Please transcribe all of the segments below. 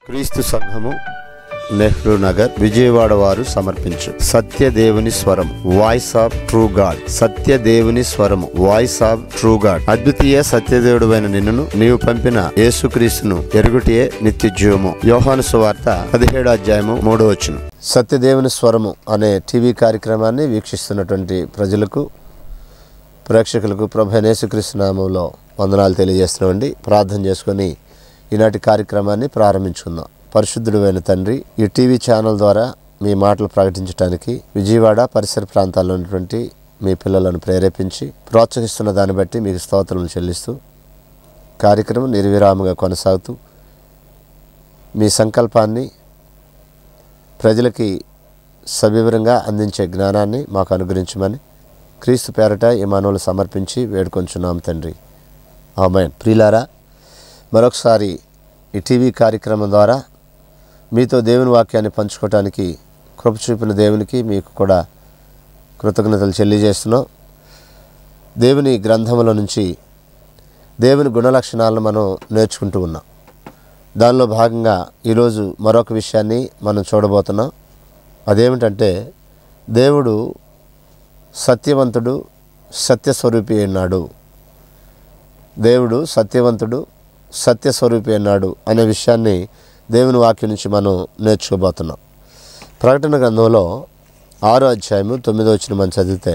క్రీస్తు సంఘము నెహ్రూ నగర్ విజయవాడ వారు సమర్పించు సత్యదేవుని స్వరం వాయిస్ ఆఫ్ ట్రూ గాడ్ సత్యదేవుని స్వరము వాయిస్ ఆఫ్ ట్రూ గాడ్ అద్వితీయ సత్యదేవుడు అయిన నిన్నును నీవు పంపిన యేసుక్రీస్తును ఎరుగుటియే నిత్య జీవము యోహాను సువార్త పదిహేడు అధ్యాయము మూడో వచ్చును సత్యదేవుని స్వరము అనే టీవీ కార్యక్రమాన్ని వీక్షిస్తున్నటువంటి ప్రజలకు ప్రేక్షకులకు ప్రభు యేసుక్రీస్తు నామంలో వందనాలు తెలియజేస్తున్నామండి ప్రార్థన చేసుకొని ఈనాటి కార్యక్రమాన్ని ప్రారంభించుకుందాం పరిశుద్ధుడు అయిన తండ్రి ఈ టీవీ ఛానల్ ద్వారా మీ మాటలు ప్రకటించడానికి విజయవాడ పరిసర ప్రాంతాల్లో ఉన్నటువంటి మీ పిల్లలను ప్రేరేపించి ప్రోత్సహిస్తున్న దాన్ని బట్టి మీకు స్తోత్రం చెల్లిస్తూ కార్యక్రమం నిర్విరామంగా కొనసాగుతూ మీ సంకల్పాన్ని ప్రజలకి సవివరంగా అందించే జ్ఞానాన్ని మాకు అనుగ్రహించమని క్రీస్తు పేరట ఈ మానవులు సమర్పించి వేడుకొంచున్నాం తండ్రి ఆమెన్ ప్రియులారా మరొకసారి ఈ టీవీ కార్యక్రమం ద్వారా మీతో దేవుని వాక్యాన్ని పంచుకోవటానికి కృప చూపిన దేవునికి మీకు కూడా కృతజ్ఞతలు తెలియజేస్తున్నాం దేవుని గ్రంథముల నుంచి దేవుని గుణలక్షణాలను మనం నేర్చుకుంటూ ఉన్నాం దానిలో భాగంగా ఈరోజు మరొక విషయాన్ని మనం చూడబోతున్నాం అదేమిటంటే దేవుడు సత్యవంతుడు సత్యస్వరూపి అన్నాడు దేవుడు సత్యవంతుడు సత్యస్వరూపి అన్నాడు అనే విషయాన్ని దేవుని వాక్యం నుంచి మనం నేర్చుకోబోతున్నాం ప్రకటన గ్రంథంలో ఆరో అధ్యాయము తొమ్మిదో వచ్చిన మనం చదివితే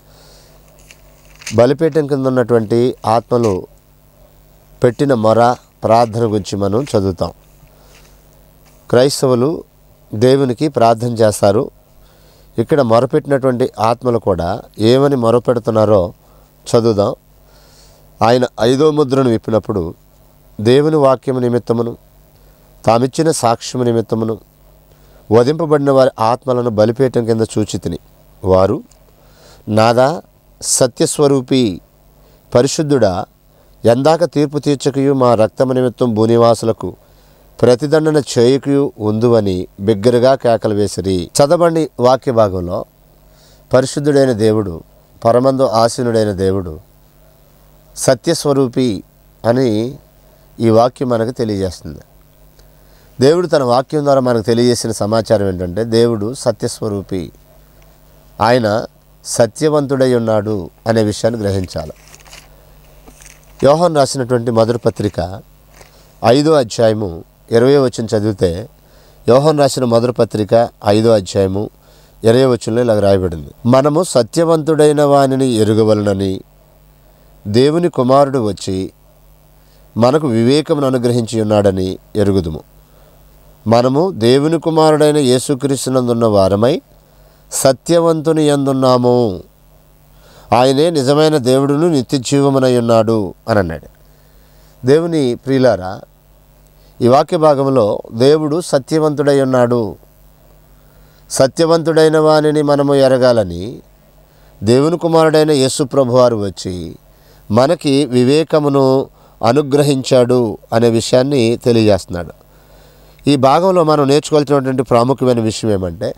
బలిపీఠం కింద ఉన్నటువంటి ఆత్మలు పెట్టిన మొర ప్రార్థన గురించి మనం చదువుతాం క్రైస్తవులు దేవునికి ప్రార్థన చేస్తారు ఇక్కడ మొరపెట్టినటువంటి ఆత్మలు కూడా ఏమని మొరపెడుతున్నారో చదువుదాం ఆయన ఐదో ముద్రను విప్పినప్పుడు దేవుని వాక్యము నిమిత్తమును తామిచ్చిన సాక్ష్యము నిమిత్తమును వధింపబడిన వారి ఆత్మలను బలిపీఠం కింద చూచితిని వారు నాదా సత్యస్వరూపి పరిశుద్ధుడా ఎందాక తీర్పు తీర్చకయు మా రక్తము నిమిత్తం భూనివాసులకు ప్రతిదండన చేయకయు ఉందువని బిగ్గరగా కేకలు వేసిరి చదవండి వాక్య భాగంలో పరిశుద్ధుడైన దేవుడు పరమందు ఆసీనుడైన దేవుడు సత్యస్వరూపి అని ఈ వాక్యం మనకు తెలియజేస్తుంది దేవుడు తన వాక్యం ద్వారా మనకు తెలియజేసిన సమాచారం ఏంటంటే దేవుడు సత్యస్వరూపి ఆయన సత్యవంతుడై ఉన్నాడు అనే విషయాన్ని గ్రహించాలి యోహన్ రాసినటువంటి మొదటి పత్రిక ఐదో అధ్యాయము ఇరవై వచ్చిన చదివితే యోహన్ రాసిన మొదటి పత్రిక ఐదో అధ్యాయము ఇరవై వచ్చినలో ఇలా రాయబడింది మనము సత్యవంతుడైన వానిని ఎరుగవలనని దేవుని కుమారుడు వచ్చి మనకు వివేకమును అనుగ్రహించి ఉన్నాడని ఎరుగుదుము మనము దేవుని కుమారుడైన యేసుక్రీస్తునందున్న వారమై సత్యవంతుని ఎందున్నాము ఆయనే నిజమైన దేవుడును నిత్య జీవమునై ఉన్నాడు అని అన్నాడు దేవుని ప్రియులారా ఈ వాక్య భాగంలో దేవుడు సత్యవంతుడై ఉన్నాడు సత్యవంతుడైన వానిని మనము ఎరగాలని దేవుని కుమారుడైన యేసు ప్రభువారు వచ్చి మనకి వివేకమును అనుగ్రహించాడు అనే విషయాన్ని తెలియజేస్తున్నాడు ఈ భాగంలో మనం నేర్చుకోవాల్సినటువంటి ప్రాముఖ్యమైన విషయం ఏమంటే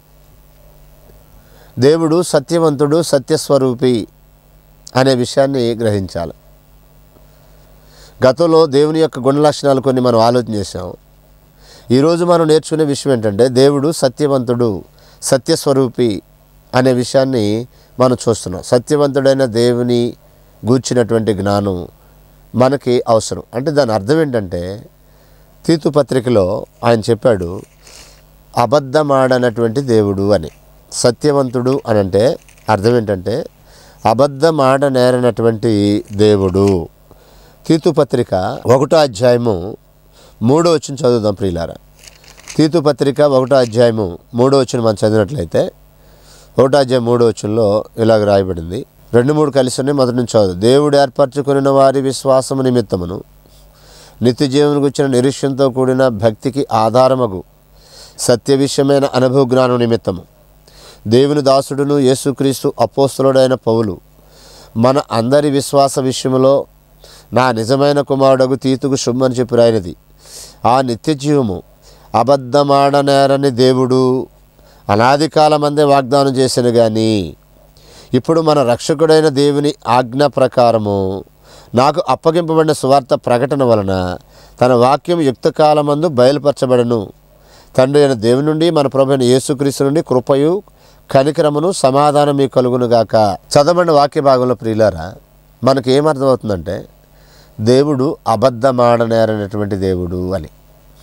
దేవుడు సత్యవంతుడు సత్యస్వరూపి అనే విషయాన్ని గ్రహించాలి గతంలో దేవుని యొక్క గుణలక్షణాలు కొన్ని మనం ఆలోచన చేసాం ఈరోజు మనం నేర్చుకునే విషయం ఏంటంటే దేవుడు సత్యవంతుడు సత్యస్వరూపి అనే విషయాన్ని మనం చూస్తున్నాం సత్యవంతుడైన దేవుని గూర్చినటువంటి జ్ఞానం మనకి అవసరం అంటే దాని అర్థం ఏంటంటే తీతు పత్రికలో ఆయన చెప్పాడు అబద్ధమాడనటువంటి దేవుడు అని సత్యవంతుడు అని అంటే అర్థం ఏంటంటే అబద్ధమాడ నేరనటువంటి దేవుడు తీతు పత్రిక ఒకటో అధ్యాయము మూడో వచ్చిన చదువుదాం ప్రియులారా తీతు పత్రిక ఒకటో అధ్యాయము మూడో వచ్చిన మనం చదివినట్లయితే ఒకటో అధ్యాయం మూడో వచ్చంలో ఇలాగ రాయబడింది రెండు మూడు కలిసి ఉన్నాయి మొదటి నుంచి చదువు దేవుడు ఏర్పరచుకున్న వారి విశ్వాసము నిమిత్తమును నిత్య జీవనకు వచ్చిన నిరీక్షణతో కూడిన భక్తికి ఆధారమగు సత్య విషయమైన అనుభవ జ్ఞానం నిమిత్తము దేవుని దాసుడును యేసుక్రీస్తు అపోస్తులుడైన పౌలు మన అందరి విశ్వాస విషయంలో నా నిజమైన కుమారుడగు తీతుకు శుభమని చెప్పి రాయినది ఆ నిత్య జీవము అబద్ధమాడనేరని దేవుడు అనాది కాలమందే వాగ్దానం చేసిన కానీ ఇప్పుడు మన రక్షకుడైన దేవుని ఆజ్ఞ ప్రకారము నాకు అప్పగింపబడిన సువార్త ప్రకటన వలన తన వాక్యం యుక్త కాలమందు బయలుపరచబడను తండ్రి అయిన దేవుని నుండి మన ప్రభు అయిన యేసుక్రీస్తు నుండి కృపయు కనికరమును సమాధానం మీకు కలుగునుగాక చదవండి వాక్య భాగంలో ప్రియులారా మనకి ఏమర్థమవుతుందంటే దేవుడు అబద్ధమాడనేరనటువంటి దేవుడు అని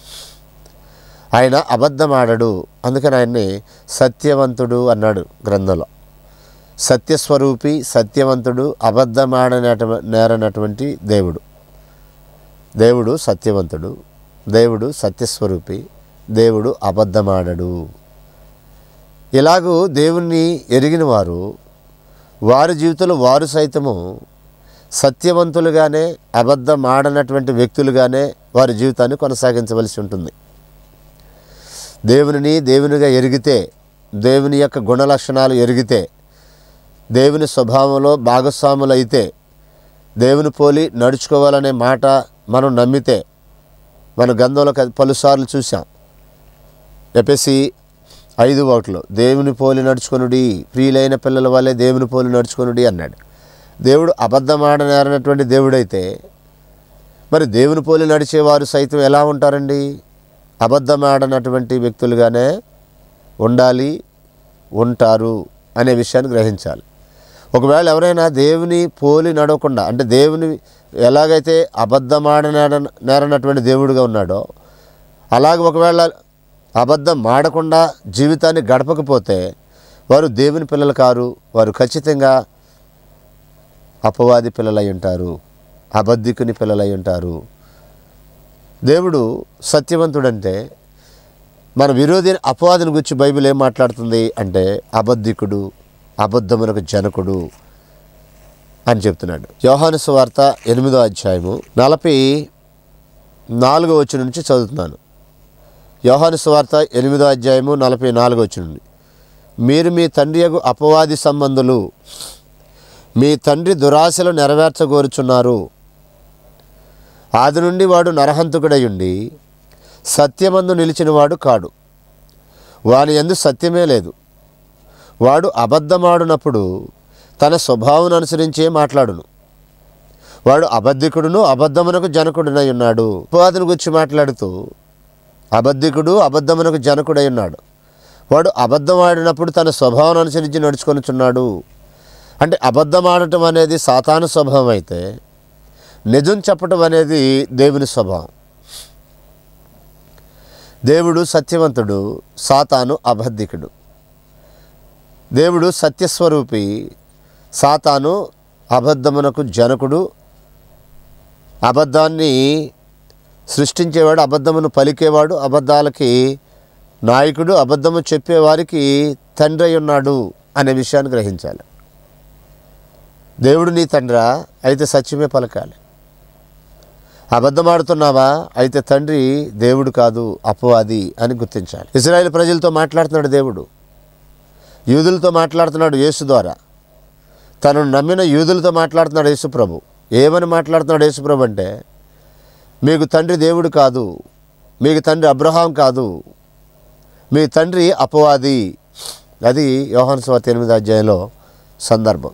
ఆయన అబద్ధమాడడు అందుకని ఆయన్ని సత్యవంతుడు అన్నాడు గ్రంథంలో సత్యస్వరూపి సత్యవంతుడు అబద్ధమాడనట నేరనటువంటి దేవుడు దేవుడు సత్యవంతుడు దేవుడు సత్యస్వరూపి దేవుడు అబద్ధమాడడు ఇలాగూ దేవుణ్ణి ఎరిగిన వారు వారి జీవితంలో వారు సైతము సత్యవంతులుగానే అబద్ధమాడనటువంటి వ్యక్తులుగానే వారి జీవితాన్ని కొనసాగించవలసి ఉంటుంది దేవునిని దేవునిగా ఎరిగితే దేవుని యొక్క గుణ లక్షణాలు ఎరిగితే దేవుని స్వభావంలో భాగస్వాములు అయితే దేవుని పోలి నడుచుకోవాలనే మాట మనం నమ్మితే మన గంధంలో క- పలుసార్లు చూసాం ఎపిసి ఐదు ఒకటిలో దేవుని పోలి నడుచుకొనుడి ప్రియులైన పిల్లల వల్లే దేవుని పోలి నడుచుకొనుడి అన్నాడు దేవుడు అబద్ధమాడనేరనటువంటి దేవుడైతే మరి దేవుని పోలి నడిచేవారు సైతం ఎలా ఉంటారండి అబద్ధమాడనటువంటి వ్యక్తులుగానే ఉండాలి ఉంటారు అనే విషయాన్ని గ్రహించాలి ఒకవేళ ఎవరైనా దేవుని పోలి నడవకుండా అంటే దేవుని ఎలాగైతే అబద్ధమాడనేర నేరనటువంటి దేవుడిగా ఉన్నాడో అలాగే ఒకవేళ అబద్ధం మాడకుండా జీవితాన్ని గడపకపోతే వారు దేవుని పిల్లలు కారు వారు ఖచ్చితంగా అపవాది పిల్లలై ఉంటారు అబద్ధికుని పిల్లలై ఉంటారు దేవుడు సత్యవంతుడంటే మన విరోధి అపవాదిని గురించి బైబిల్ ఏం మాట్లాడుతుంది అంటే అబద్ధికుడు అబద్ధమునకు జనకుడు అని చెప్తున్నాడు యోహాను సువార్త ఎనిమిదో అధ్యాయము నలభై నాలుగో వచ్చి నుంచి చదువుతున్నాను యోహాను సువార్త ఎనిమిదో అధ్యాయము నలభై నాలుగో వచ్చి నుండి మీరు మీ తండ్రి యగు అపవాది సంబంధులు మీ తండ్రి దురాశలు నెరవేర్చగోరుచున్నారు ఆది నుండి వాడు నరహంతకుడై ఉండి సత్యమందు నిలిచినవాడు కాడు వాని ఎందు సత్యమే లేదు వాడు అబద్ధమాడునప్పుడు తన స్వభావం అనుసరించే మాట్లాడును వాడు అబద్ధికుడును అబద్ధమునకు జనకుడునై ఉన్నాడు అపవాదిని గురించి మాట్లాడుతూ అబద్ధికుడు అబద్ధమునకు జనకుడై ఉన్నాడు వాడు అబద్ధం ఆడినప్పుడు తన స్వభావం అనుసరించి నడుచుకొనుచున్నాడు అంటే అబద్ధం ఆడటం అనేది సాతాను స్వభావం అయితే నిజం చెప్పటం అనేది దేవుని స్వభావం దేవుడు సత్యవంతుడు సాతాను అబద్ధికుడు దేవుడు సత్యస్వరూపి సాతాను అబద్ధమునకు జనకుడు అబద్ధాన్ని సృష్టించేవాడు అబద్ధమును పలికేవాడు అబద్ధాలకి నాయకుడు అబద్ధము చెప్పేవారికి తండ్రి అయి ఉన్నాడు అనే విషయాన్ని గ్రహించాలి దేవుడు నీ తండ్రా అయితే సత్యమే పలకాలి అబద్ధమాడుతున్నావా అయితే తండ్రి దేవుడు కాదు అపవాది అని గుర్తించాలి ఇజ్రాయెల్ ప్రజలతో మాట్లాడుతున్నాడు దేవుడు యూదులతో మాట్లాడుతున్నాడు యేసు ద్వారా తనను నమ్మిన యూదులతో మాట్లాడుతున్నాడు యేసు ప్రభు ఏమని మాట్లాడుతున్నాడు యేసు ప్రభు అంటే మీకు తండ్రి దేవుడు కాదు మీకు తండ్రి అబ్రహాం కాదు మీ తండ్రి అపవాది అది యోహాను స్వార్థ ఎనిమిది అధ్యాయంలో సందర్భం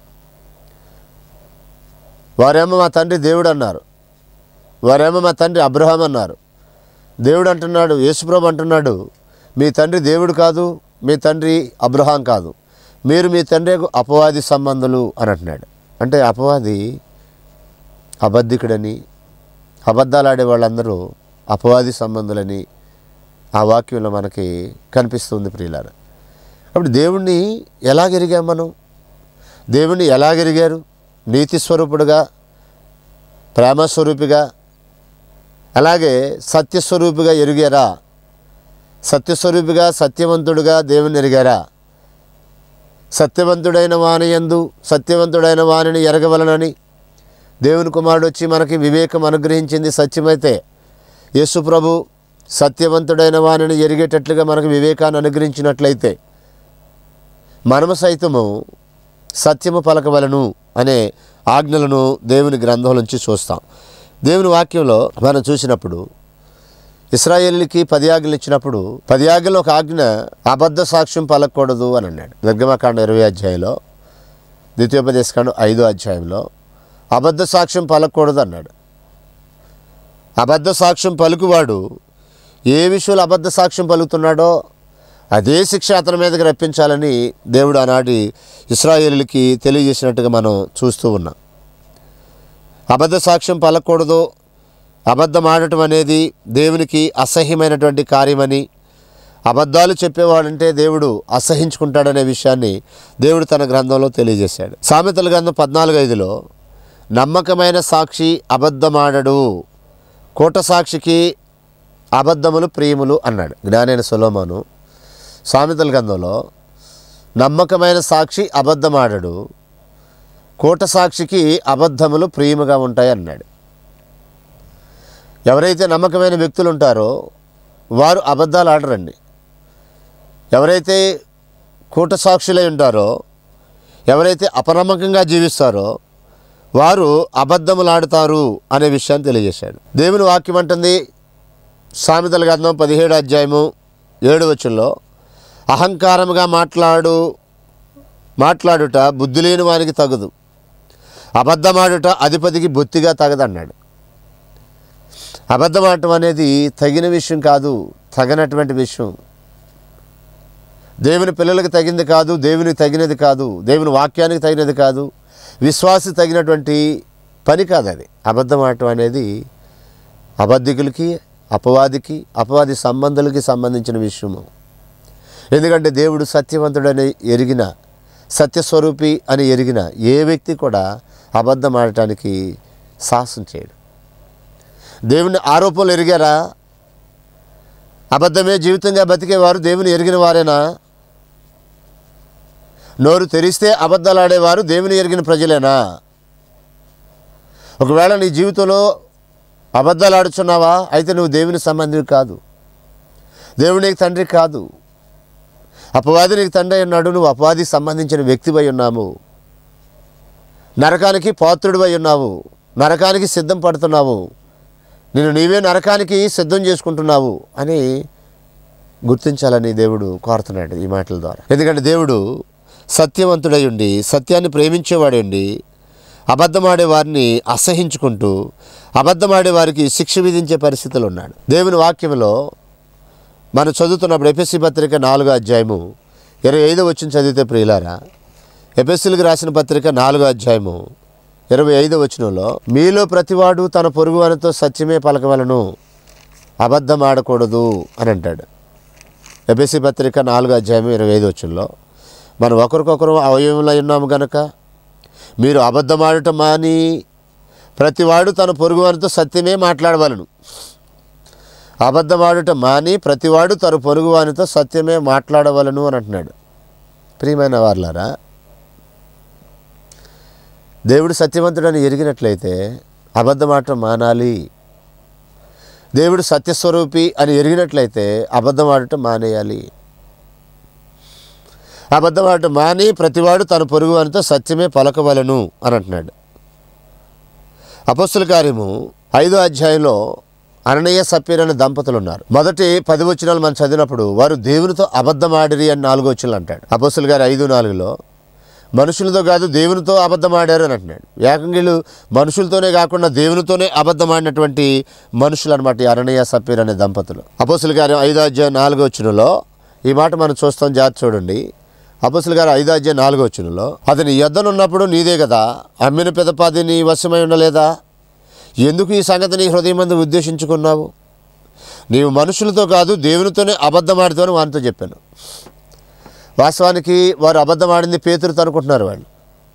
వారేమో మా తండ్రి దేవుడు అన్నారు వారేమో మా తండ్రి అబ్రహాం అన్నారు దేవుడు అంటున్నాడు యేసుప్రభు అంటున్నాడు మీ తండ్రి దేవుడు కాదు మీ తండ్రి అబ్రహాం కాదు మీరు మీ తండ్రి అపవాది సంబంధులు అని అంటున్నాడు అంటే అపవాది అబద్ధికుడని అబద్ధాలు ఆడే వాళ్ళందరూ అపవాది సంబంధులని ఆ వాక్యంలో మనకి కనిపిస్తుంది ప్రియులార అప్పుడు దేవుణ్ణి ఎలాగెరిగాం మనం దేవుణ్ణి ఎలాగెరిగారు నీతి స్వరూపుడుగా ప్రేమస్వరూపిగా అలాగే సత్యస్వరూపిగా ఎరిగారా సత్యస్వరూపిగా సత్యవంతుడుగా దేవుని ఎరిగారా సత్యవంతుడైన వాని యందు సత్యవంతుడైన వానిని ఎరగవలనని దేవుని కుమారుడు వచ్చి మనకి వివేకం అనుగ్రహించింది సత్యమైతే యేసు ప్రభు సత్యవంతుడైన వానిని ఎరిగేటట్లుగా మనకు వివేకాన్ని అనుగ్రహించినట్లయితే మనము సైతము సత్యము పలకవలను అనే ఆజ్ఞలను దేవుని గ్రంథం నుంచి చూస్తాం దేవుని వాక్యంలో మనం చూసినప్పుడు ఇస్రాయేలీకి పది ఆజ్ఞలు ఇచ్చినప్పుడు పది ఆజ్ఞలు ఒక ఆజ్ఞ అబద్ధ సాక్ష్యం పలకూడదు అని అన్నాడు నిర్గమకాండ ఇరవై అధ్యాయంలో ద్వితీయోపదేశకాండ ఐదో అధ్యాయంలో అబద్ధ సాక్ష్యం పలకూడదు అన్నాడు అబద్ధ సాక్ష్యం పలుకువాడు ఏ విషయంలో అబద్ధ సాక్ష్యం పలుకుతున్నాడో అదే శిక్ష అతని మీదకి రప్పించాలని దేవుడు ఆనాటి ఇస్రాయేలులకి తెలియజేసినట్టుగా మనం చూస్తూ ఉన్నాం అబద్ధ సాక్ష్యం పలకూడదు అబద్ధం ఆడటం అనేది దేవునికి అసహ్యమైనటువంటి కార్యమని అబద్ధాలు చెప్పేవాడంటే దేవుడు అసహించుకుంటాడనే విషయాన్ని దేవుడు తన గ్రంథంలో తెలియజేశాడు సామెతల గ్రంథం పద్నాలుగు ఐదులో నమ్మకమైన సాక్షి అబద్ధమాడడు కోట సాక్షికి అబద్ధములు ప్రియములు అన్నాడు జ్ఞానైన సొలోమాను సామెతల గ్రంథంలో నమ్మకమైన సాక్షి అబద్ధమాడడు కోట సాక్షికి అబద్ధములు ప్రియముగా ఉంటాయి అన్నాడు ఎవరైతే నమ్మకమైన వ్యక్తులు ఉంటారో వారు అబద్ధాలు ఆడరండి ఎవరైతే కూట సాక్షులై ఉంటారో ఎవరైతే అపనమ్మకంగా జీవిస్తారో వారు అబద్ధములు ఆడుతారు అనే విషయాన్ని తెలియజేశాడు దేవుని వాక్యం అంటుంది సామెతల గ్రంథం పదిహేడు అధ్యాయము ఏడు వచ్చుల్లో అహంకారముగా మాట్లాడు మాట్లాడుట బుద్ధి లేని వానికి తగదు అబద్ధమాడుట అధిపతికి బొత్తిగా తగదన్నాడు అబద్ధమాడటం అనేది తగిన విషయం కాదు తగినటువంటి విషయం దేవుని పిల్లలకు తగింది కాదు దేవునికి తగినది కాదు దేవుని వాక్యానికి తగినది కాదు విశ్వాసి తగినటువంటి పని కాదు అది అబద్ధం ఆడటం అనేది అబద్ధికులకి అపవాదికి అపవాది సంబంధాలకి సంబంధించిన విషయము ఎందుకంటే దేవుడు సత్యవంతుడని ఎరిగిన సత్యస్వరూపి అని ఎరిగిన ఏ వ్యక్తి కూడా అబద్ధం ఆడటానికి సాహసం చేయడు దేవుని ఆరోపణలు ఎరిగారా అబద్ధమే జీవితంగా బతికేవారు దేవుని ఎరిగిన వారేనా నోరు తెరిస్తే అబద్ధాలు ఆడేవారు దేవుని ఎరిగిన ప్రజలేనా ఒకవేళ నీ జీవితంలో అబద్ధాలు ఆడుచున్నావా అయితే నువ్వు దేవుని సంబంధివి కాదు దేవుడు నీకు తండ్రి కాదు అపవాది నీకు తండ్రి అయి ఉన్నాడు నువ్వు అపవాదికి సంబంధించిన వ్యక్తివై ఉన్నాము నరకానికి పాత్రుడివై ఉన్నావు నరకానికి సిద్ధం పడుతున్నావు నేను నీవే నరకానికి సిద్ధం చేసుకుంటున్నావు అని గుర్తించాలని దేవుడు కోరుతున్నాడు ఈ మాటల ద్వారా ఎందుకంటే దేవుడు సత్యవంతుడై ఉండి సత్యాన్ని ప్రేమించేవాడై ఉండి అబద్ధమాడే వారిని అసహించుకుంటూ అబద్ధమాడే వారికి శిక్ష విధించే పరిస్థితులు ఉన్నాడు దేవుని వాక్యంలో మనం చదువుతున్నప్పుడు ఎపిఎస్సి పత్రిక నాలుగో అధ్యాయము ఇరవై ఐదో వచ్చిన చదివితే ప్రియులారా ఎపిఎస్సీలకు రాసిన పత్రిక నాలుగో అధ్యాయము ఇరవై ఐదో వచనంలో మీలో ప్రతివాడు తన పొరుగువానితో సత్యమే పలకవలను అబద్ధం ఆడకూడదు అని అంటాడు ఎపిఎస్సి పత్రిక నాలుగో అధ్యాయం ఇరవై ఐదు వచనంలో మనం ఒకరికొకరు అవయవంలో ఉన్నాము గనక మీరు అబద్ధం ఆడటం మాని ప్రతివాడు తన పొరుగువానితో సత్యమే మాట్లాడవలను అబద్ధమాడుట మాని ప్రతివాడు తన పొరుగువానితో సత్యమే మాట్లాడవలను అని అంటున్నాడు ప్రియమైన వార్లారా దేవుడు సత్యవంతుడని ఎరిగినట్లయితే అబద్ధమాడటం మానాలి దేవుడు సత్యస్వరూపి అని ఎరిగినట్లయితే అబద్ధం ఆడటం మానేయాలి అబద్ధం ఆడటం మాని ప్రతివాడు తన పొరుగువానితో సత్యమే పలకవలను అని అంటున్నాడు అపస్తుల కార్యము ఐదో అధ్యాయంలో అననీయ సప్పీర్ అనే దంపతులు ఉన్నారు మొదటి పది వచనాలు మనం చదివినప్పుడు వారు దేవునితో అబద్ధమాడిరి అని నాలుగు వచనాలు అంటాడు అపస్తుల గారు ఐదు నాలుగులో మనుషులతో కాదు దేవునితో అబద్ధమాడారు అని అంటున్నాడు ఏకంగిళ్ళు మనుషులతోనే కాకుండా దేవునితోనే అబద్ధమాడినటువంటి మనుషులు అనమాట ఈ అరణ్య సప్పీర్ అనే దంపతులు అపోసుల గారు ఐదో అధ్యాయం నాలుగో వచ్చినలో ఈ మాట మనం చూస్తాం జాతి చూడండి అపోసుల గారు ఐదో అధ్యాయం నాలుగో వచ్చినలో అతని యొద్దనున్నప్పుడు నీదే కదా అమ్మిన పెదపాది నీ వశమై ఉండలేదా ఎందుకు ఈ సంగతి నీ హృదయం మందు ఉద్దేశించుకున్నావు నీవు మనుషులతో కాదు దేవునితోనే అబద్ధమాడుతూ అని వారితో చెప్పాను వాస్తవానికి వారు అబద్ధం ఆడింది పేతురుతో అనుకుంటున్నారు వాళ్ళు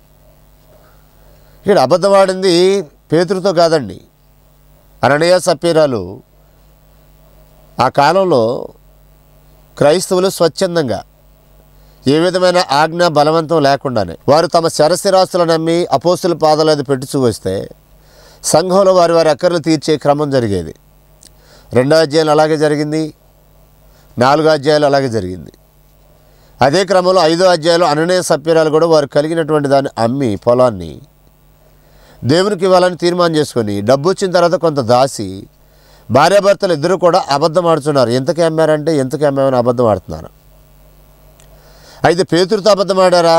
ఇక్కడ అబద్ధం ఆడింది పేతురుతో కాదండి అననయ సప్పీరాలు ఆ కాలంలో క్రైస్తవులు స్వచ్ఛందంగా ఏ విధమైన ఆజ్ఞ బలవంతం లేకుండానే వారు తమ శరస్థిరాస్తులను నమ్మి అపోస్తుల పాదాలు అది పెట్టుచూ వస్తే సంఘంలో వారి వారి అక్కర్లు తీర్చే క్రమం జరిగేది రెండో అధ్యాయాలు అలాగే జరిగింది నాలుగో అధ్యాయాలు అలాగే జరిగింది అదే క్రమంలో ఐదో అధ్యాయంలో అననయ సభ్యురాలు కూడా వారు కలిగినటువంటి దాన్ని అమ్మి పొలాన్ని దేవునికి ఇవ్వాలని తీర్మానం చేసుకొని డబ్బు వచ్చిన తర్వాత కొంత దాసి భార్యాభర్తలు ఇద్దరు కూడా అబద్ధం ఆడుతున్నారు ఎంతకి అమ్మారంటే ఎంతకి అమ్మామని అబద్ధం ఆడుతున్నారు అయితే పేతురుతో అబద్ధం ఆడారా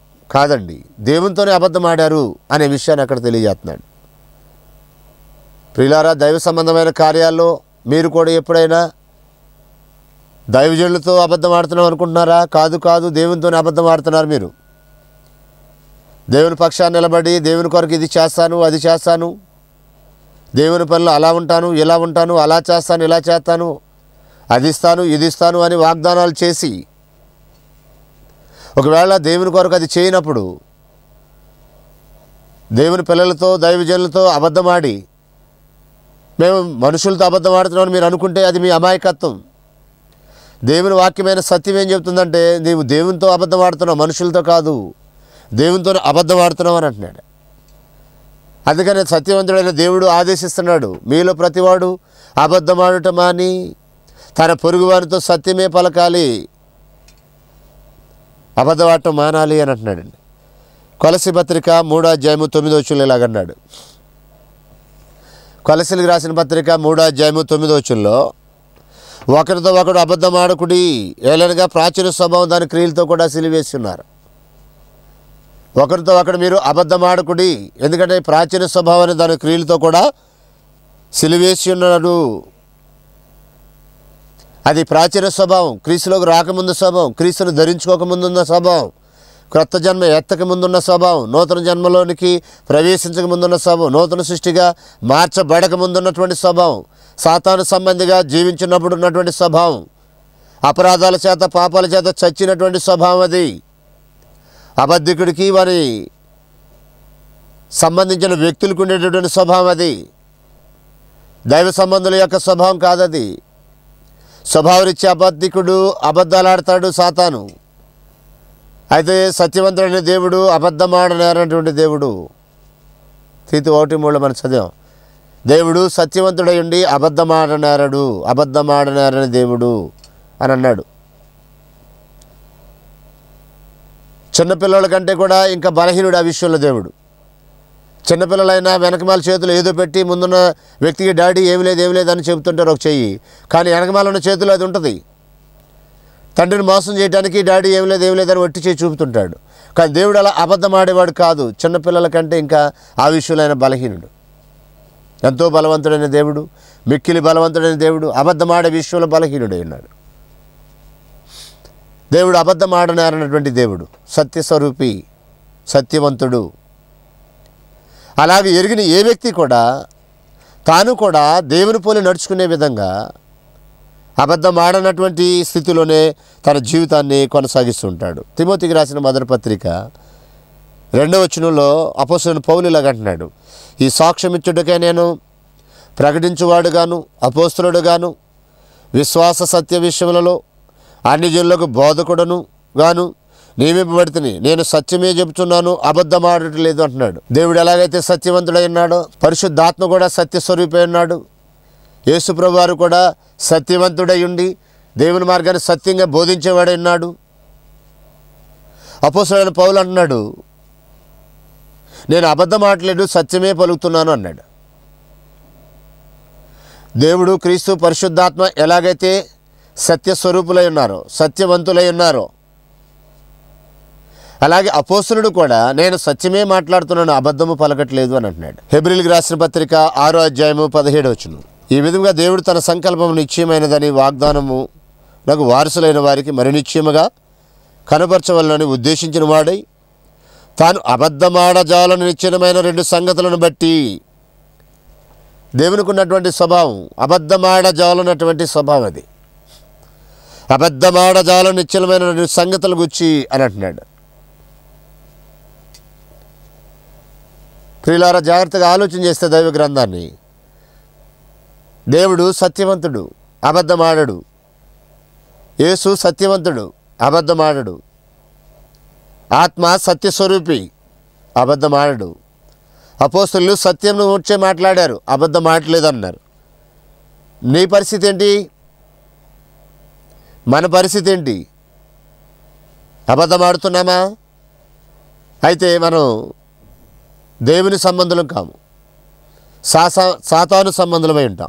కాదండి దేవునితోనే అబద్ధం ఆడారు అనే విషయాన్ని అక్కడ తెలియజేస్తున్నాడు ప్రియులారా దైవ సంబంధమైన కార్యాల్లో మీరు కూడా ఎప్పుడైనా దైవజనులతో అబద్ధం ఆడుతున్నాం అనుకుంటున్నారా కాదు కాదు దేవునితోనే అబద్ధం ఆడుతున్నారు మీరు దేవుని పక్షాన్ని నిలబడి దేవుని కొరకు ఇది చేస్తాను అది చేస్తాను దేవుని పనులు అలా ఉంటాను ఇలా ఉంటాను అలా చేస్తాను ఇలా చేస్తాను అది ఇస్తాను ఇది ఇస్తాను అని వాగ్దానాలు చేసి ఒకవేళ దేవుని కొరకు అది చేయనప్పుడు దేవుని పిల్లలతో దైవజనులతో అబద్ధమాడి మేము మనుషులతో అబద్ధం ఆడుతున్నామని మీరు అనుకుంటే అది మీ అమాయకత్వం దేవుని వాక్యమైన సత్యం ఏం చెప్తుందంటే నీవు దేవునితో అబద్ధం ఆడుతున్నావు మనుషులతో కాదు దేవునితో అబద్ధం ఆడుతున్నావు అని అంటున్నాడు అందుకని సత్యవంతుడైన దేవుడు ఆదేశిస్తున్నాడు మీలో ప్రతివాడు అబద్ధం ఆడటం మాని తన పొరుగువారితో సత్యమే పలకాలి అబద్ధం ఆడటం మానాలి అని అంటున్నాడండి కొలసి పత్రిక మూడో అధ్యాయము తొమ్మిదో వచ్చులు ఇలాగన్నాడు కొలసిలకు రాసిన పత్రిక మూడో అధ్యాయము తొమ్మిదో వచ్చుల్లో ఒకరితో ఒకడు అబద్ధం ఆడకుడి ఏలనగా ప్రాచీన స్వభావం దాని క్రియలతో కూడా సిలివేసి ఉన్నారు ఒకరితో ఒకడు మీరు అబద్ధం ఆడకుడి ఎందుకంటే ప్రాచీన స్వభావాన్ని దాని క్రియలతో కూడా సిలివేసి ఉన్నాడు అది ప్రాచీన స్వభావం క్రీస్తులోకి రాకముందు స్వభావం క్రీస్తును ధరించుకోకముందు ఉన్న స్వభావం క్రొత్త జన్మ ఎత్తక ముందున్న స్వభావం నూతన జన్మలోనికి ప్రవేశించక ముందున్న స్వభావం నూతన సృష్టిగా మార్చబడక ముందున్నటువంటి స్వభావం సాతాను సంబంధిగా జీవించినప్పుడు ఉన్నటువంటి స్వభావం అపరాధాల చేత పాపాల చేత చచ్చినటువంటి స్వభావం అది అబద్ధికుడికి వారి సంబంధించిన వ్యక్తులకు ఉండేటటువంటి స్వభావం అది దైవ సంబంధుల యొక్క స్వభావం కాదది స్వభావరీత్యా అబద్ధికుడు అబద్ధాలు ఆడతాడు సాతాను అయితే సత్యవంతుడైన దేవుడు అబద్ధమాడనేరటువంటి దేవుడు తీతి ఒకటి మూడు మనం చదివాం దేవుడు సత్యవంతుడై ఉండి అబద్ధమాడనేరడు అబద్ధమాడనేరని దేవుడు అని అన్నాడు చిన్నపిల్లల కంటే కూడా ఇంకా బలహీనుడు ఆ విషయంలో దేవుడు చిన్నపిల్లలైనా వెనకమాల చేతులు ఏదో పెట్టి ముందున్న వ్యక్తికి డాడీ ఏమి లేదు ఏమి లేదు అని చెబుతుంటారు ఒక చెయ్యి కానీ వెనకమాల ఉన్న చేతులు అది ఉంటుంది తండ్రిని మోసం చేయడానికి డాడీ ఏమి లేదు ఏమి లేదని ఒట్టి చేయి చూపుతుంటాడు కానీ దేవుడు అలా అబద్ధం ఆడేవాడు కాదు చిన్నపిల్లల కంటే ఇంకా ఆ విషయంలో ఆయన బలహీనుడు ఎంతో బలవంతుడైన దేవుడు మిక్కిలి బలవంతుడైన దేవుడు అబద్ధం ఆడే విషయంలో బలహీనుడై ఉన్నాడు దేవుడు అబద్ధం ఆడనారన్నటువంటి దేవుడు సత్యస్వరూపి సత్యవంతుడు అలాగే ఎరిగిన ఏ వ్యక్తి కూడా తాను కూడా దేవుని పోలి నడుచుకునే విధంగా అబద్ధం ఆడనటువంటి స్థితిలోనే తన జీవితాన్ని కొనసాగిస్తుంటాడు తిమోతికి రాసిన మొదటి పత్రిక రెండవ వచనంలో అపోసరుని పౌలు ఇలాగ అంటున్నాడు ఈ సాక్ష్యం ఇచ్చుటకే నేను ప్రకటించువాడుగాను అపోస్తులుడుగాను విశ్వాస సత్య విషయములలో అన్ని జనులకు బోధకుడను గాను నియమింపబడితిని నేను సత్యమే చెబుతున్నాను అబద్ధం ఆడటం లేదు అంటున్నాడు దేవుడు ఎలాగైతే సత్యవంతుడై ఉన్నాడో పరిశుద్ధాత్మ కూడా సత్యస్వరూపై ఉన్నాడు యేసుప్రభు వారు కూడా సత్యవంతుడై ఉండి దేవుని మార్గాన్ని సత్యంగా బోధించేవాడై ఉన్నాడు అపోసరైన పౌలు అంటున్నాడు నేను అబద్ధం ఆడలేదు సత్యమే పలుకుతున్నాను అన్నాడు దేవుడు క్రీస్తు పరిశుద్ధాత్మ ఎలాగైతే సత్యస్వరూపులై ఉన్నారో సత్యవంతులై ఉన్నారో అలాగే అపోసులుడు కూడా నేను సత్యమే మాట్లాడుతున్నాను అబద్ధము పలకట్లేదు అని అంటున్నాడు హెబ్రిల్కి రాసిన పత్రిక ఆరో అధ్యాయము పదిహేడు వచ్చును ఈ విధంగా దేవుడు తన సంకల్పం నిశ్చయమైనదని వాగ్దానము నాకు వారసులైన వారికి మరి నిశ్చయముగా కనపరచవలనని ఉద్దేశించిన వాడై తాను అబద్ధమాడజాలను నిశ్చయమైన రెండు సంగతులను బట్టి దేవునికి ఉన్నటువంటి స్వభావం అబద్ధమాడజాలన్నటువంటి స్వభావం అది అబద్ధమాడజాల నిశ్చలమైన రెండు సంగతులు గుచ్చి అని అంటున్నాడు ప్రియులారా జాగ్రత్తగా ఆలోచన చేస్తే దైవ గ్రంథాన్ని దేవుడు సత్యవంతుడు అబద్ధమాడడు యేసు సత్యవంతుడు అబద్ధమాడడు ఆత్మ సత్యస్వరూపి అబద్ధమాడడు అపోస్తులు సత్యం వచ్చే మాట్లాడారు అబద్ధం ఆడలేదన్నారు నీ పరిస్థితి ఏంటి మన పరిస్థితి ఏంటి అబద్ధం ఆడుతున్నామా అయితే మనం దేవుని సంబంధులం కాము సాసా సాతాను సంబంధులమై ఉంటాం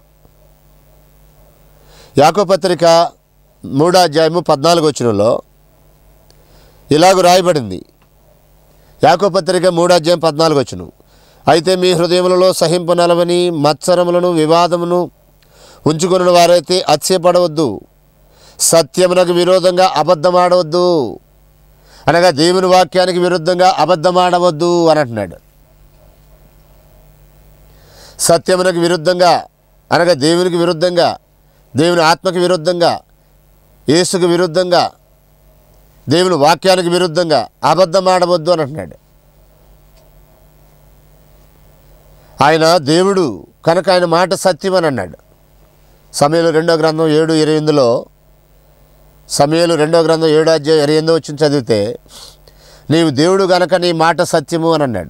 యాకో పత్రిక మూడో అధ్యాయము పద్నాలుగు వచ్చినలో ఇలాగ రాయబడింది యాకో పత్రిక మూడో అధ్యాయం పద్నాలుగు వచ్చును అయితే మీ హృదయములలో సహింపనలవని మత్సరములను వివాదమును ఉంచుకున్న వారైతే అత్యపడవద్దు సత్యమునకు విరోధంగా అబద్ధమాడవద్దు అనగా దేవుని వాక్యానికి విరుద్ధంగా అబద్ధమాడవద్దు అని అంటున్నాడు సత్యమునకు విరుద్ధంగా అనగా దేవునికి విరుద్ధంగా దేవుని ఆత్మకి విరుద్ధంగా యేసుకు విరుద్ధంగా దేవుని వాక్యానికి విరుద్ధంగా అబద్ధం ఆడవద్దు అని అంటున్నాడు ఆయన దేవుడు కనుక ఆయన మాట సత్యం అని అన్నాడు సమయంలో రెండో గ్రంథం ఏడు ఇరవై ఎనిమిదిలో సమయంలో రెండో గ్రంథం ఏడు అధ్యాయం ఇరవై ఎనిమిది వచ్చి చదివితే నీవు దేవుడు గనక నీ మాట సత్యము అని అన్నాడు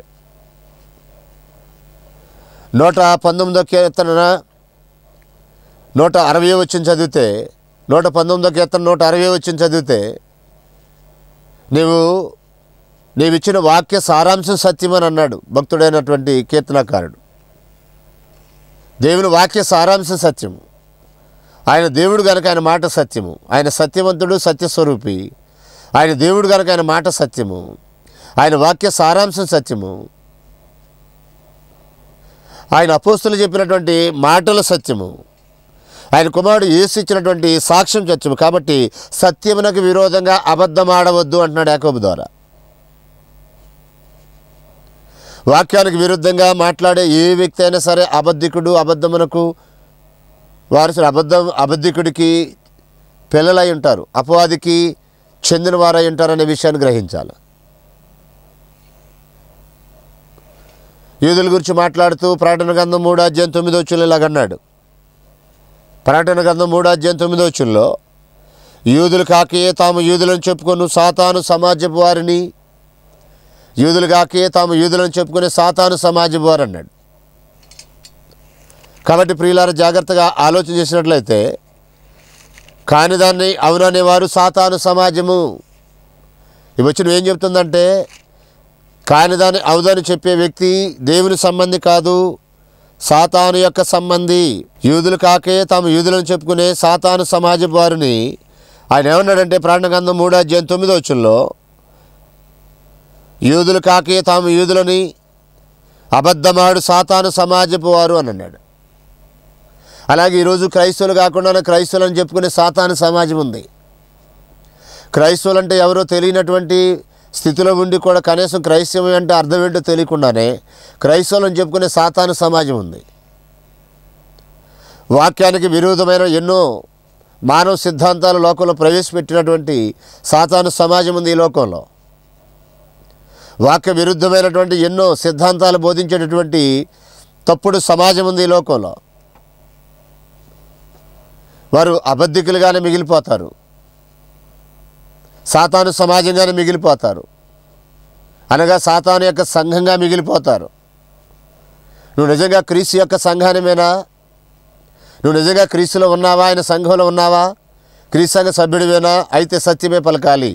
నూట పంతొమ్మిదో కీర్తన నూట అరవై వచ్చిన చదివితే నూట పంతొమ్మిదో కీర్తన నూట అరవై వచ్చిన చదివితే నీవు నీవిచ్చిన వాక్య సారాంశం సత్యమని అన్నాడు భక్తుడైనటువంటి కీర్తనకారుడు దేవుని వాక్య సారాంశం సత్యము ఆయన దేవుడు గనక ఆయన మాట సత్యము ఆయన సత్యవంతుడు సత్యస్వరూపి ఆయన దేవుడు గనక ఆయన మాట సత్యము ఆయన వాక్య సారాంశం సత్యము ఆయన అపోస్తులు చెప్పినటువంటి మాటలు సత్యము ఆయన కుమారుడు యేసు ఇచ్చినటువంటి సాక్ష్యం సత్యము కాబట్టి సత్యమునకు విరోధంగా అబద్ధం ఆడవద్దు అంటున్నాడు యాకోబు ద్వారా వాక్యానికి విరుద్ధంగా మాట్లాడే ఏ వ్యక్తి అయినా సరే అబద్ధికుడు అబద్ధమునకు వారసుడు అబద్ధం అబద్ధికుడికి పిల్లలై ఉంటారు అపవాదికి చెందిన వారై ఉంటారనే విషయాన్ని గ్రహించాలి యూదుల గురించి మాట్లాడుతూ ప్రకటన గ్రంథం మూడు అధ్యాయం తొమ్మిదో వచ్చుల్లో ఇలాగన్నాడు ప్రకటన గ్రంథం మూడు అధ్యాయం తొమ్మిదో వచ్చుల్లో యూదులు కాకే తాము యూదులను చెప్పుకొను సాతాను సమాజపు వారిని యూదులు కాకే తాము యూదులను చెప్పుకునే సాతాను సమాజపు వారు అన్నాడు కాబట్టి ప్రియులార జాగ్రత్తగా ఆలోచన చేసినట్లయితే కాని దాన్ని అవుననేవారు సాతాను సమాజము ఇవి వచ్చిన ఏం చెప్తుందంటే కాని దాన్ని అవుదని చెప్పే వ్యక్తి దేవుని సంబంధి కాదు సాతాను యొక్క సంబంధి యూదులు కాకే తాము యూదులను చెప్పుకునే సాతాను సమాజపు వారిని ఆయన ఏమన్నాడంటే ప్రాణగంధం మూడో అధ్యాయం తొమ్మిదో వచ్చంలో యూదులు కాకే తాము యూదులని అబద్ధమాడు సాతాను సమాజపు వారు అని అన్నాడు అలాగే ఈరోజు క్రైస్తవులు కాకుండా క్రైస్తవులు అని చెప్పుకునే సాతాను సమాజం ఉంది క్రైస్తవులు అంటే ఎవరో తెలియనటువంటి స్థితిలో ఉండి కూడా కనీసం క్రైస్తవం అంటే అర్థం ఏంటో తెలియకుండానే క్రైస్తవులు అని చెప్పుకునే సాతాను సమాజం ఉంది వాక్యానికి విరోధమైన ఎన్నో మానవ సిద్ధాంతాలు లోకంలో ప్రవేశపెట్టినటువంటి సాతాను సమాజం ఉంది ఈ లోకంలో వాక్య విరుద్ధమైనటువంటి ఎన్నో సిద్ధాంతాలు బోధించేటటువంటి తప్పుడు సమాజం ఉంది ఈ లోకంలో వారు అబద్ధికులుగానే మిగిలిపోతారు సాతాను సమాజంగానే మిగిలిపోతారు అనగా సాతాను యొక్క సంఘంగా మిగిలిపోతారు నువ్వు నిజంగా క్రీస్తు యొక్క సంఘానిమేనా నువ్వు నిజంగా క్రీస్తులో ఉన్నావా ఆయన సంఘంలో ఉన్నావా క్రీస్తు సంఘ సభ్యుడివేనా అయితే సత్యమే పలకాలి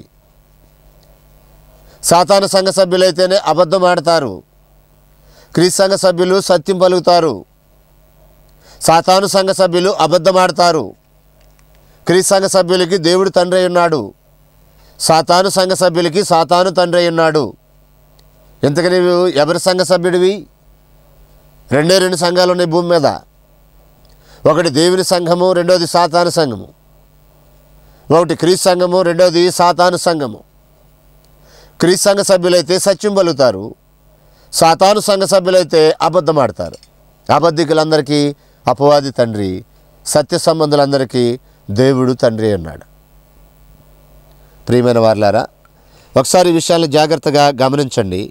సాతాను సంఘ సభ్యులైతేనే అబద్ధం ఆడతారు క్రీస్తు సంఘ సభ్యులు సత్యం పలుకుతారు సాతాను సంఘ సభ్యులు అబద్ధం ఆడతారు క్రీస్తు సంఘ సభ్యులకి దేవుడు తండ్రి అయి ఉన్నాడు సాతాను సంఘ సభ్యులకి సాతాను తండ్రి అయి ఉన్నాడు ఇంతకు నీవు ఎవరి సంఘ సభ్యుడివి రెండే రెండు సంఘాలు ఉన్నాయి భూమి మీద ఒకటి దేవుని సంఘము రెండోది సాతాను సంఘము ఒకటి క్రీస్తు సంఘము రెండోది సాతాను సంఘము క్రీస్తు సంఘ సభ్యులైతే సత్యం పలుకుతారు సాతాను సంఘ సభ్యులైతే అబద్ధం ఆడతారు అబద్ధికులందరికీ అపవాది తండ్రి సత్య సంబంధులందరికీ దేవుడు తండ్రి అన్నాడు ప్రియమైన వార్లారా ఒకసారి ఈ విషయాన్ని జాగ్రత్తగా గమనించండి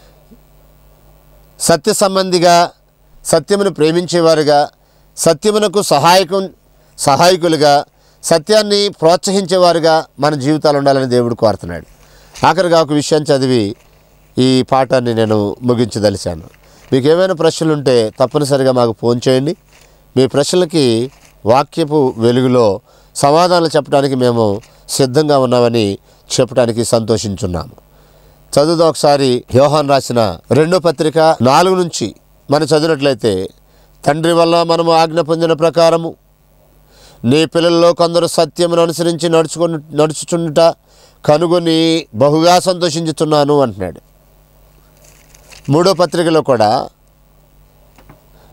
సత్య సంబంధిగా సత్యమును ప్రేమించేవారుగా సత్యమునకు సహాయకం సహాయకులుగా సత్యాన్ని ప్రోత్సహించేవారుగా మన జీవితాలు ఉండాలని దేవుడు కోరుతున్నాడు ఆఖరిగా ఒక విషయం చదివి ఈ పాఠాన్ని నేను ముగించదలిచాను మీకు ఏమైనా ప్రశ్నలు ఉంటే తప్పనిసరిగా మాకు ఫోన్ చేయండి మీ ప్రశ్నలకి వాక్యపు వెలుగులో సమాధానాలు చెప్పడానికి మేము సిద్ధంగా ఉన్నామని చెప్పడానికి సంతోషించున్నాము చదువుదా ఒకసారి యోహాన్ రాసిన రెండో పత్రిక నాలుగు నుంచి మనం చదివినట్లయితే తండ్రి వల్ల మనము ఆజ్ఞ పొందిన ప్రకారము నీ పిల్లల్లో కొందరు సత్యమును అనుసరించి నడుచుకొని నడుచుచుండుట కనుగొని బహుగా సంతోషించుతున్నాను అంటున్నాడు మూడో పత్రికలో కూడా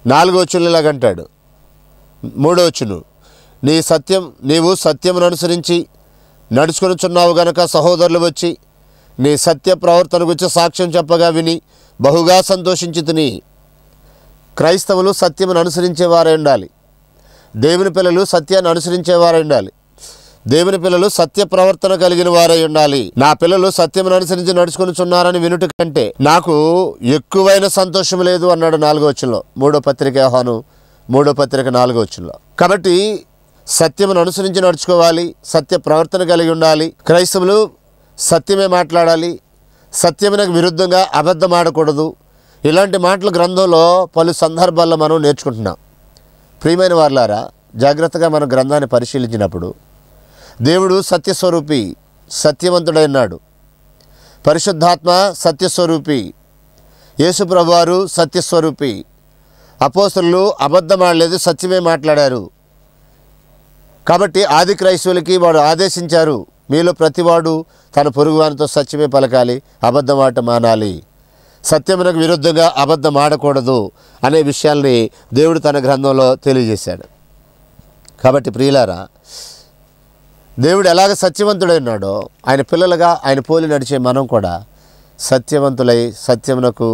నాలుగో వచ్చును ఇలాగంటాడు మూడో వచ్చును నీ సత్యం నీవు సత్యమును అనుసరించి నడుచుకొనుచున్నావు గనక సహోదరులు వచ్చి నీ సత్య ప్రవర్తన గురించి సాక్ష్యం చెప్పగా విని బహుగా సంతోషించి తిని క్రైస్తవులు సత్యమును అనుసరించేవారై ఉండాలి దేవుని పిల్లలు సత్యాన్ని అనుసరించేవారై ఉండాలి దేవుని పిల్లలు సత్య ప్రవర్తన కలిగిన వారై ఉండాలి నా పిల్లలు సత్యమును అనుసరించి నడుచుకొనిచున్నారని వినుట కంటే నాకు ఎక్కువైన సంతోషం లేదు అన్నాడు నాలుగో వచ్చంలో మూడో పత్రిక యోహాను మూడో పత్రిక నాలుగో వచ్చంలో కాబట్టి సత్యమును అనుసరించి నడుచుకోవాలి సత్య ప్రవర్తన కలిగి ఉండాలి క్రైస్తవులు సత్యమే మాట్లాడాలి సత్యమునకు విరుద్ధంగా అబద్ధం ఆడకూడదు ఇలాంటి మాటలు గ్రంథంలో పలు సందర్భాల్లో మనం నేర్చుకుంటున్నాం ప్రియమైన వారులారా జాగ్రత్తగా మనం గ్రంథాన్ని పరిశీలించినప్పుడు దేవుడు సత్యస్వరూపి సత్యవంతుడైనాడు పరిశుద్ధాత్మ సత్యస్వరూపి యేసుప్రభువారు సత్యస్వరూపి అపోస్తులు అబద్ధం ఆడలేదు సత్యమే మాట్లాడారు కాబట్టి ఆది క్రైస్తవులకి వాడు ఆదేశించారు మీలో ప్రతివాడు తన పొరుగువానితో సత్యమే పలకాలి అబద్ధం ఆట మానాలి సత్యమునకు విరుద్ధంగా అబద్ధం ఆడకూడదు అనే విషయాల్ని దేవుడు తన గ్రంథంలో తెలియజేశాడు కాబట్టి ప్రియులారా దేవుడు ఎలాగ సత్యవంతుడైనాడో ఆయన పిల్లలుగా ఆయన పోలి నడిచే మనం కూడా సత్యవంతులై సత్యమునకు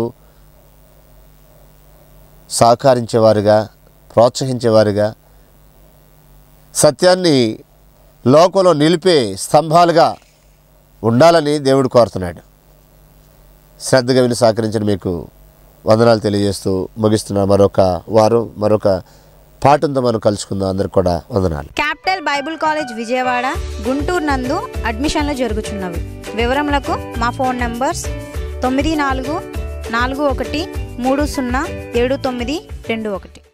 సహకరించేవారుగా ప్రోత్సహించేవారుగా సత్యాన్ని లోకంలో నిలిపే స్తంభాలుగా ఉండాలని దేవుడు కోరుతున్నాడు శ్రద్ధగా విని సహకరించిన మీకు వందనాలు తెలియజేస్తూ ముగిస్తున్న మరొక వారం మరొక పాఠంతో మనం కలుసుకుందాం అందరికి కూడా వందనాలు capital Bible college Vijayawada Guntur నందు అడ్మిషన్లు జరుగుతున్నవి వివరములకు మా ఫోన్ నంబర్స్ తొమ్మిది నాలుగు నాలుగు ఒకటి మూడు సున్నా ఏడు తొమ్మిది రెండు ఒకటి